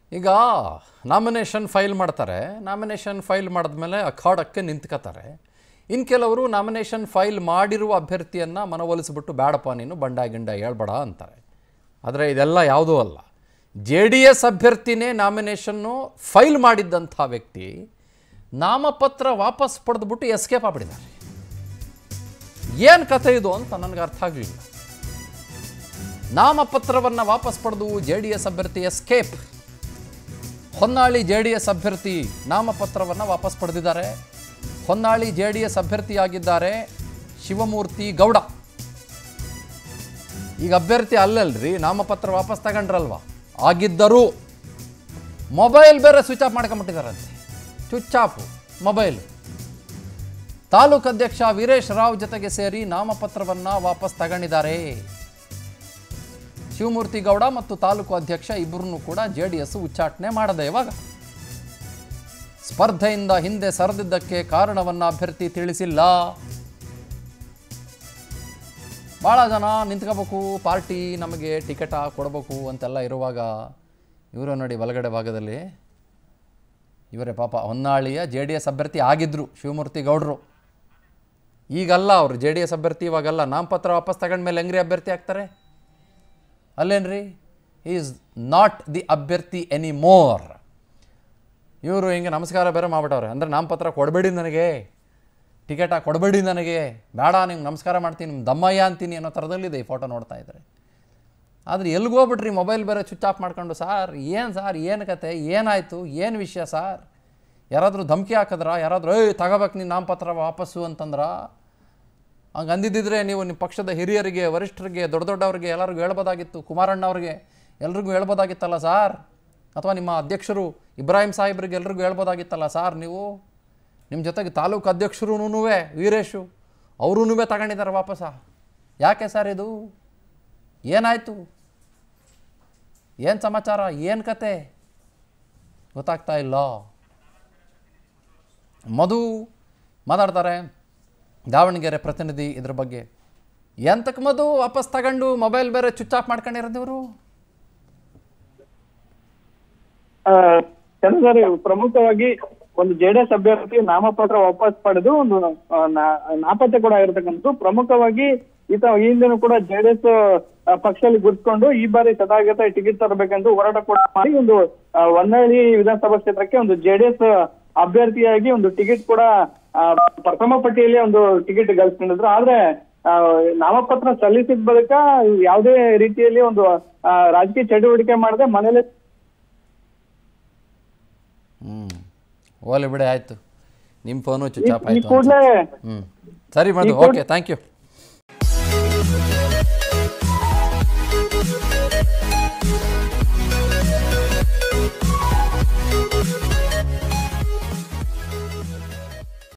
ಈಗ nomination file ಮಾಡ್ತಾರೆ nomination file ಮಾಡಿದ್ಮೇಲೆ ಅಖಾಡಕ್ಕೆ ನಿಂತ್ಕೋತಾರೆ ಇನ್ನು ಕೆಲವರು ನಾಮಿನೇಷನ್ ಫೈಲ್ ಮಾಡಿರುವ ಅಭ್ಯರ್ಥಿಯನ್ನು ಮನವೊಲಿಸ್ಬಿಟ್ಟು ಬೇಡಪ್ಪ ನೀನು ಬಂಡ ಗಿಂಡ ಹೇಳ್ಬೇಡ ಅಂತಾರೆ ಆದರೆ ಇದೆಲ್ಲ ಯಾವುದೂ ಅಲ್ಲ ಜೆ ಡಿ ಎಸ್ ಅಭ್ಯರ್ಥಿನೇ ನಾಮಿನೇಷನ್ನು ಫೈಲ್ ಮಾಡಿದ್ದಂಥ ವ್ಯಕ್ತಿ ನಾಮಪತ್ರ ವಾಪಸ್ ಪಡೆದ್ಬಿಟ್ಟು ಎಸ್ಕೇಪ್ ಆಗ್ಬಿಟ್ಟಿದ್ದಾರೆ ಏನು ಕಥೆ ಇದು ಅಂತ ನನಗೆ ಅರ್ಥ ಆಗಲಿಲ್ಲ ನಾಮಪತ್ರವನ್ನು ವಾಪಸ್ ಪಡೆದು ಜೆ ಡಿ ಎಸ್ ಅಭ್ಯರ್ಥಿ escape Honnali J D S ಅಭ್ಯರ್ಥಿ ನಾಮಪತ್ರವನ್ನು ವಾಪಸ್ ಪಡೆದಿದ್ದಾರೆ ಹೊನ್ನಾಳಿ ಜೆ ಡಿ ಎಸ್ ಅಭ್ಯರ್ಥಿಯಾಗಿದ್ದಾರೆ ಶಿವಮೂರ್ತಿ ಗೌಡ ಈಗ ಅಭ್ಯರ್ಥಿ ಅಲ್ಲಲ್ರಿ ನಾಮಪತ್ರ ವಾಪಸ್ ತಗೊಂಡ್ರಲ್ವಾ ಆಗಿದ್ದರೂ ಮೊಬೈಲ್ ಬೇರೆ ಸ್ವಿಚ್ ಆಫ್ ಮಾಡ್ಕೊಂಬಿಟ್ಟಿದ್ದಾರಂತೆ ಸ್ವಿಚ್ ಆಫ್ ಮೊಬೈಲ್ ತಾಲೂಕು ಅಧ್ಯಕ್ಷ ವೀರೇಶ್ ರಾವ್ ಜೊತೆಗೆ ಸೇರಿ ನಾಮಪತ್ರವನ್ನು ವಾಪಸ್ ತಗೊಂಡಿದ್ದಾರೆ ಶಿವಮೂರ್ತಿ ಗೌಡ ಮತ್ತು ತಾಲೂಕು ಅಧ್ಯಕ್ಷ ಇಬ್ಬರನ್ನು ಕೂಡ ಜೆ ಡಿ ಎಸ್ ಉಚ್ಚಾಟನೆ ಮಾಡದೆ ಇವಾಗ ಸ್ಪರ್ಧೆಯಿಂದ ಹಿಂದೆ ಸರಿದಿದ್ದಕ್ಕೆ ಕಾರಣವನ್ನು ಅಭ್ಯರ್ಥಿ ತಿಳಿಸಿಲ್ಲ ಭಾಳ ಜನ ನಿಂತ್ಕೋಬೇಕು ಪಾರ್ಟಿ ನಮಗೆ ಟಿಕೆಟ ಕೊಡಬೇಕು ಅಂತೆಲ್ಲ ಇರುವಾಗ ಇವರು ನೋಡಿ ಬಲಗಡೆ ಭಾಗದಲ್ಲಿ ಇವರೇ ಪಾಪ ಹೊನ್ನಾಳಿಯ ಜೆ ಡಿ ಎಸ್ ಅಭ್ಯರ್ಥಿ ಆಗಿದ್ದರು ಶಿವಮೂರ್ತಿ ಗೌಡರು ಈಗಲ್ಲ ಅವರು ಜೆ ಡಿ ಎಸ್ ಅಭ್ಯರ್ಥಿ ಇವಾಗಲ್ಲ ನಾಮಪತ್ರ ವಾಪಸ್ ತಗೊಂಡ್ಮೇಲೆ ಹೆಂಗ್ರಿ ಅಭ್ಯರ್ಥಿ ಆಗ್ತಾರೆ ಅಲ್ಲೇನ್ರಿ ಈಸ್ ನಾಟ್ ದಿ ಅಭ್ಯರ್ಥಿ ಎನಿ ಮೋರ್ ಇವರು ಹಿಂಗೆ ನಮಸ್ಕಾರ ಬೇರೆ ಮಾಡ್ಬಿಟ್ಟವ್ರೆ ಅಂದರೆ ನಾಮಪತ್ರ ಕೊಡಬೇಡಿ ನನಗೆ ಟಿಕೆಟ ಕೊಡಬೇಡಿ ನನಗೆ ಬೇಡ ನಿಮ್ಗೆ ನಮಸ್ಕಾರ ಮಾಡ್ತೀನಿ ನಿಮ್ಮ ದಮ್ಮಯ್ಯ ಅಂತೀನಿ ಅನ್ನೋ ಥರದಲ್ಲಿದೆ ಈ ಫೋಟೋ ನೋಡ್ತಾ ಇದ್ದಾರೆ ಆದರೆ ಎಲ್ಲಿಗೆ ಹೋಗ್ಬಿಟ್ರಿ ಮೊಬೈಲ್ ಬೇರೆ ಸ್ವಿಚ್ ಆಫ್ ಮಾಡ್ಕೊಂಡು ಸಾರ್ ಏನು ಸಾರ್ ಏನು ಕತೆ ಏನಾಯಿತು ಏನು ವಿಷಯ ಸಾರ್ ಯಾರಾದರೂ ಧಮಕಿ ಹಾಕಿದ್ರಾ ಯಾರಾದರೂ ಏಯ್ ತಗೋಬೇಕು ನೀನು ನಾಮಪತ್ರ ವಾಪಸ್ಸು ಅಂತಂದ್ರ ಹಂಗೆ ಅಂದಿದ್ದಿದ್ರೆ ನೀವು ನಿಮ್ಮ ಪಕ್ಷದ ಹಿರಿಯರಿಗೆ ವರಿಷ್ಠರಿಗೆ ದೊಡ್ಡ ದೊಡ್ಡವ್ರಿಗೆ ಎಲ್ಲರಿಗೂ ಹೇಳ್ಬೋದಾಗಿತ್ತು ಕುಮಾರಣ್ಣ ಅವ್ರಿಗೆ ಎಲ್ರಿಗೂ ಹೇಳ್ಬೋದಾಗಿತ್ತಲ್ಲ ಸಾರ್ ಅಥವಾ ನಿಮ್ಮ ಅಧ್ಯಕ್ಷರು ಇಬ್ರಾಹಿಂ ಸಾಹೇಬ್ರಿಗೆ ಎಲ್ರಿಗೂ ಹೇಳ್ಬೋದಾಗಿತ್ತಲ್ಲ ಸಾರ್ ನೀವು ನಿಮ್ಮ ಜೊತೆಗೆ ತಾಲೂಕು ಅಧ್ಯಕ್ಷರೂ ವೀರೇಶು ಅವರೂ ತಗೊಂಡಿದ್ದಾರೆ ವಾಪಸ ಯಾಕೆ ಸರ್ ಇದು ಏನಾಯಿತು ಏನು ಸಮಾಚಾರ ಏನು ಕತೆ ಗೊತ್ತಾಗ್ತಾ ಇಲ್ಲ ಮಧು ಮಾತಾಡ್ತಾರೆ ದಾವಣಗೆರೆ ಪ್ರತಿನಿಧಿ ಇದ್ರ ಬಗ್ಗೆ ಎಂತಕ್ಕೆ ಮಧು ವಾಪಸ್ ತಗೊಂಡು ಮೊಬೈಲ್ ಬೇರೆ ಸ್ವಿಚ್ ಆಫ್ ಮಾಡ್ಕೊಂಡಿರೋದು ಇವರು ಆ, ಚಂದ್ರ ಪ್ರಮುಖವಾಗಿ ಒಂದು ಜೆಡಿಎಸ್ ಅಭ್ಯರ್ಥಿ ನಾಮಪತ್ರ ವಾಪಸ್ ಪಡೆದು ಒಂದು ಆ, ನಾ- ನಾಪತ್ತೆ ಕೂಡ ಆಗಿರ್ತಕ್ಕಂಥದ್ದು ಪ್ರಮುಖವಾಗಿ ಈತ ಈ ಹಿಂದೆನೂ ಕೂಡ ಜೆಡಿಎಸ್ ಪಕ್ಷದಲ್ಲಿ ಗುರ್ಸ್ಕೊಂಡು ಈ ಬಾರಿ ಸದಾಗತ ಟಿಕೆಟ್ ತರಬೇಕೆಂದು ಹೋರಾಟ ಕೂಡ ಮಾಡಿ ಒಂದು ಆ, ಹೊನ್ನಾಳಿ ವಿಧಾನಸಭಾ ಕ್ಷೇತ್ರಕ್ಕೆ ಒಂದು ಜೆಡಿಎಸ್ ಅಭ್ಯರ್ಥಿಯಾಗಿ ಒಂದು ಟಿಕೆಟ್ ಕೂಡ ಆ, ಪ್ರಥಮ ಪಟ್ಟಿಯಲ್ಲಿ ಒಂದು ಟಿಕೆಟ್ ಗಳಿಸ್ಕೊಂಡಿದ್ರು ಆದ್ರೆ ಆ, ನಾಮಪತ್ರ ಸಲ್ಲಿಸಿದ ಬಳಿಕ ಯಾವುದೇ ರೀತಿಯಲ್ಲಿ ಒಂದು ಆ, ರಾಜಕೀಯ ಚಟುವಟಿಕೆ ಮಾಡದೆ ಮನೇಲಿ ಹ್ಞೂ ಓಲಿ ಬಿಡಿ ಆಯಿತು ನಿಮ್ಮ ಫೋನು ಸ್ವಿಚ್ ಆಫ್ ಈ ಆಯಿತು ಕೂಡಲೇ ಹ್ಞೂ ಸರಿ ಮಧು ಓಕೆ ಥ್ಯಾಂಕ್ ಯು